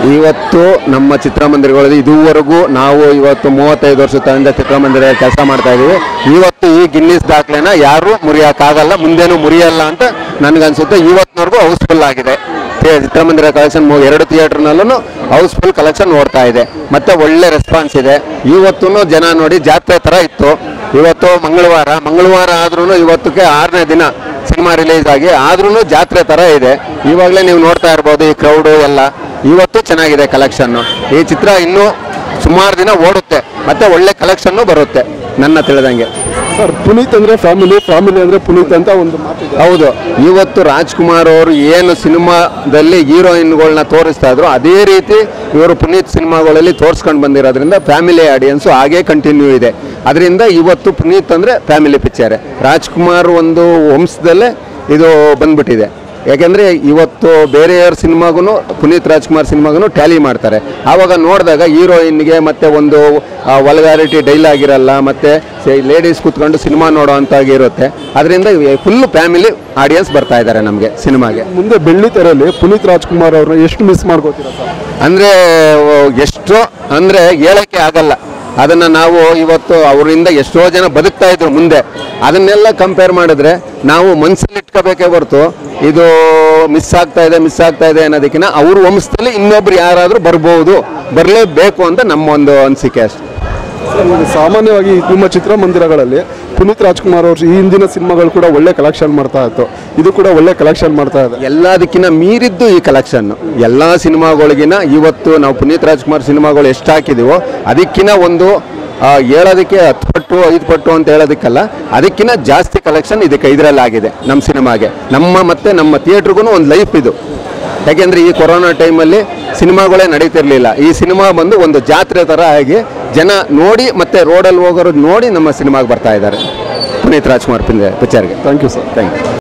ಇವತ್ತು ನಮ್ಮ ಚಿತ್ರಮಂದಿರಗಳಲ್ಲಿ ಇದುವರೆಗೂ ನಾವು ಇವತ್ತು ಮೂವತ್ತೈದು ವರ್ಷದಿಂದ ಚಿತ್ರಮಂದಿರ ಕೆಲಸ ಮಾಡ್ತಾ ಇದ್ದೀವಿ ಇವತ್ತು ಈ ಗಿನ್ನಿಸ್ ದಾಖಲೆನ ಯಾರು ಮುರಿಯೋಕ್ಕಾಗಲ್ಲ ಮುಂದೇನು ಮುರಿಯಲ್ಲ ಅಂತ ನನಗನ್ಸುತ್ತೆ ಇವತ್ತಿನವರೆಗೂ ಹೌಸ್ಫುಲ್ ಆಗಿದೆ ಥೇ- ಚಿತ್ರಮಂದಿರ ಕಲೆಕ್ಷನ್ ಎರಡು ಥಿಯೇಟರ್ನಲ್ಲೂ ಹೌಸ್ಫುಲ್ ಕಲೆಕ್ಷನ್ ಓಡ್ತಾ ಇದೆ ಮತ್ತೆ ಒಳ್ಳೆ ರೆಸ್ಪಾನ್ಸ್ ಇದೆ ಇವತ್ತು ಜನ ನೋಡಿ ಜಾತ್ರೆ ಥರ ಇತ್ತು ಇವತ್ತು ಮಂಗಳವಾರ ಮಂಗಳವಾರ ಆದ್ರೂ ಇವತ್ತಿಗೆ ಆರನೇ ದಿನ ಸಿನಿಮಾ ರಿಲೀಸ್ ಆಗಿ ಆದ್ರೂ ಜಾತ್ರೆ ಥರ ಇದೆ ಇವಾಗಲೇ ನೀವು ನೋಡ್ತಾ ಇರ್ಬೋದು ಈ ಕ್ರೌಡು ಎಲ್ಲ ಇವತ್ತು ಚೆನ್ನಾಗಿದೆ ಕಲೆಕ್ಷನ್ನು ಈ ಚಿತ್ರ ಇನ್ನೂ ಸುಮಾರು ದಿನ ಓಡುತ್ತೆ ಮತ್ತೆ ಒಳ್ಳೆ ಕಲೆಕ್ಷನ್ನು ಬರುತ್ತೆ ನನ್ನ ತಿಳಿದಂಗೆ ಸರ್ ಪುನೀತ್ ಅಂದ್ರೆ ಫ್ಯಾಮಿಲಿ ಫ್ಯಾಮಿಲಿ ಅಂದ್ರೆ ಪುನೀತ್ ಅಂತ ಒಂದು ಮಾತಿದೆ ಹೌದು ಇವತ್ತು ರಾಜ್ಕುಮಾರ್ ಅವರು ಏನು ಸಿನಿಮಾದಲ್ಲಿ ಹೀರೋಯಿನ್ಗಳನ್ನ ತೋರಿಸ್ತಾ ಇದ್ರು ಅದೇ ರೀತಿ ಇವರು ಪುನೀತ್ ಸಿನಿಮಾಗಳಲ್ಲಿ ತೋರಿಸ್ಕೊಂಡು ಬಂದಿರೋದ್ರಿಂದ ಫ್ಯಾಮಿಲಿ ಆಡಿಯನ್ಸು ಹಾಗೇ ಕಂಟಿನ್ಯೂ ಇದೆ ಅದರಿಂದ ಇವತ್ತು ಪುನೀತ್ ಅಂದರೆ ಫ್ಯಾಮಿಲಿ ಪಿಕ್ಚರ್ ರಾಜ್ಕುಮಾರ್ ಒಂದು ವಂಶದಲ್ಲೇ ಇದು ಬಂದ್ಬಿಟ್ಟಿದೆ ಯಾಕೆಂದರೆ ಇವತ್ತು ಬೇರೆಯವ್ರ ಸಿನಿಮಾಗೂ ಪುನೀತ್ ರಾಜ್ಕುಮಾರ್ ಸಿನಿಮಾಗೂ ಟ್ಯಾಲಿ ಮಾಡ್ತಾರೆ ಆವಾಗ ನೋಡಿದಾಗ ಹೀರೋಯಿನ್ಗೆ ಮತ್ತೆ ಒಂದು ವಲ್ಗಾರಿಟಿ ಡೈಲಾಗ್ ಇರಲ್ಲ ಮತ್ತೆ ಲೇಡೀಸ್ ಕೂತ್ಕೊಂಡು ಸಿನಿಮಾ ನೋಡೋ ಅಂತಾಗಿ ಇರುತ್ತೆ ಅದರಿಂದ ಫುಲ್ ಫ್ಯಾಮಿಲಿ ಆಡಿಯನ್ಸ್ ಬರ್ತಾ ಇದ್ದಾರೆ ನಮಗೆ ಸಿನಿಮಾಗೆ ಮುಂದೆ ಬೆಳ್ಳಿ ತೆರೆಯಲ್ಲಿ ಪುನೀತ್ ರಾಜ್ಕುಮಾರ್ ಅವ್ರನ್ನ ಎಷ್ಟು ಮಿಸ್ ಮಾಡ್ಕೋತೀರಾ ಸರ್ ಅಂದರೆ ಎಷ್ಟು ಅಂದರೆ ಹೇಳೋಕ್ಕೆ ಆಗಲ್ಲ ಅದನ್ನು ನಾವು ಇವತ್ತು ಅವರಿಂದ ಎಷ್ಟೋ ಜನ ಬದುಕ್ತಾ ಇದ್ರು ಮುಂದೆ ಅದನ್ನೆಲ್ಲ ಕಂಪೇರ್ ಮಾಡಿದ್ರೆ ನಾವು ಮನಸ್ಸಲ್ಲಿ ಇಟ್ಕೋಬೇಕೇ ಹೊರತು ಇದು ಮಿಸ್ ಆಗ್ತಾ ಇದೆ ಮಿಸ್ ಆಗ್ತಾ ಇದೆ ಅನ್ನೋದಕ್ಕಿಂತ ಅವ್ರ ವಂಶದಲ್ಲಿ ಇನ್ನೊಬ್ರು ಯಾರಾದರೂ ಬರ್ಬೋದು ಬರಲೇಬೇಕು ಅಂತ ನಮ್ಮ ಒಂದು ಅನಿಸಿಕೆ ಅಷ್ಟೆ ಸರ್, ಈಗ ಸಾಮಾನ್ಯವಾಗಿ ನಿಮ್ಮ ಚಿತ್ರಮಂದಿರಗಳಲ್ಲಿ ಪುನೀತ್ ರಾಜ್ಕುಮಾರ್ ಅವ್ರ ಈ ಹಿಂದಿನ ಸಿನಿಮಾಗಳು ಕೂಡ ಒಳ್ಳೆ ಕಲೆಕ್ಷನ್ ಮಾಡ್ತಾ ಇತ್ತು ಇದು ಕೂಡ ಒಳ್ಳೆ ಕಲೆಕ್ಷನ್ ಮಾಡ್ತಾ ಇದೆ ಎಲ್ಲದಕ್ಕಿಂತ ಮೀರಿದ್ದು ಈ ಕಲೆಕ್ಷನ್ ಎಲ್ಲ ಸಿನಿಮಾಗಳಿಗಿನ ಇವತ್ತು ನಾವು ಪುನೀತ್ ರಾಜ್ಕುಮಾರ್ ಸಿನಿಮಾಗಳು ಎಷ್ಟು ಹಾಕಿದೀವೋ ಅದಕ್ಕಿಂತ ಒಂದು ಆ, ಹೇಳೋದಕ್ಕೆ ಹತ್ತು ಪಟ್ಟು ಐದು ಪಟ್ಟು ಅಂತ ಹೇಳೋದಕ್ಕಲ್ಲ ಅದಕ್ಕಿಂತ ಜಾಸ್ತಿ ಕಲೆಕ್ಷನ್ ಇದಕ್ಕೆ ಇದರಲ್ಲಿ ಆಗಿದೆ ನಮ್ಮ ಸಿನಿಮಾಗೆ ನಮ್ಮ ಮತ್ತೆ ನಮ್ಮ ಥಿಯೇಟ್ರಿಗೂ ಒಂದು ಲೈಫ್ ಇದು ಯಾಕೆಂದರೆ ಈ ಕೊರೋನಾ ಟೈಮಲ್ಲಿ ಸಿನಿಮಾಗಳೇ ನಡೀತಿರ್ಲಿಲ್ಲ ಈ ಸಿನಿಮಾ ಬಂದು ಒಂದು ಜಾತ್ರೆ ಥರ ಆಗಿ ಜನ ನೋಡಿ ಮತ್ತೆ ರೋಡಲ್ಲಿ ಹೋಗೋರು ನೋಡಿ ನಮ್ಮ ಸಿನಿಮಾಗೆ ಬರ್ತಾ ಇದ್ದಾರೆ ಪುನೀತ್ ರಾಜ್ಕುಮಾರ್ ಪಿಕ್ಚರ್ಗೆ thank you sir thank you